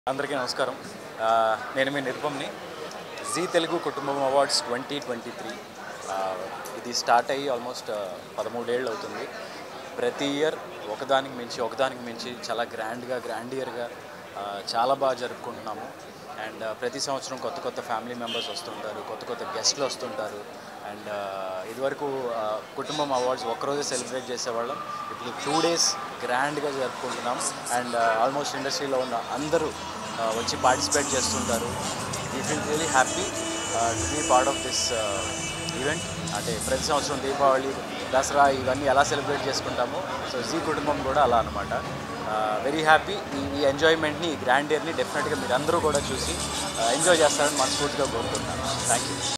అందరికీ నమస్కారం ఆ, నేను మీ నిర్భంని Zee Telugu Kutumbam awards twenty twenty three ఇది స్టార్ట్ అయ్యి ఆల్మోస్ట్ పదమూడేళ్ళు అవుతుంది ప్రతి ఇయర్ ఒకదానికి మించి ఒకదానికి మించి చాలా గ్రాండ్గా గ్రాండియర్గా చాలా బాగా జరుపుకుంటున్నాము అండ్ ప్రతి సంవత్సరం కొత్త కొత్త ఫ్యామిలీ మెంబర్స్ వస్తుంటారు కొత్త కొత్త గెస్ట్లు వస్తుంటారు అండ్ ఇదివరకు ఆ, కుటుంబం అవార్డ్స్ ఒక్కరోజే సెలబ్రేట్ చేసేవాళ్ళం ఇప్పుడు టూ డేస్ గ్రాండ్గా జరుపుకుంటున్నాం అండ్ ఆల్మోస్ట్ ఇండస్ట్రీలో ఉన్న అందరూ ఆ, వచ్చి పార్టిసిపేట్ చేస్తుంటారు we feel really happy to be part of this event అంటే ప్రతి సంవత్సరం దీపావళి దసరా ఇవన్నీ ఎలా సెలబ్రేట్ చేసుకుంటామో సో జీ కుటుంబం కూడా అలా అనమాట వెరీ హ్యాపీ ఈ ఈ ఎంజాయ్మెంట్ని ఈ గ్రాండ్ ఇయర్ని డెఫినెట్గా మీరు అందరూ కూడా చూసి ఎంజాయ్ చేస్తారని మనస్ఫూర్తిగా కోరుకుంటున్నాను థ్యాంక్ యూ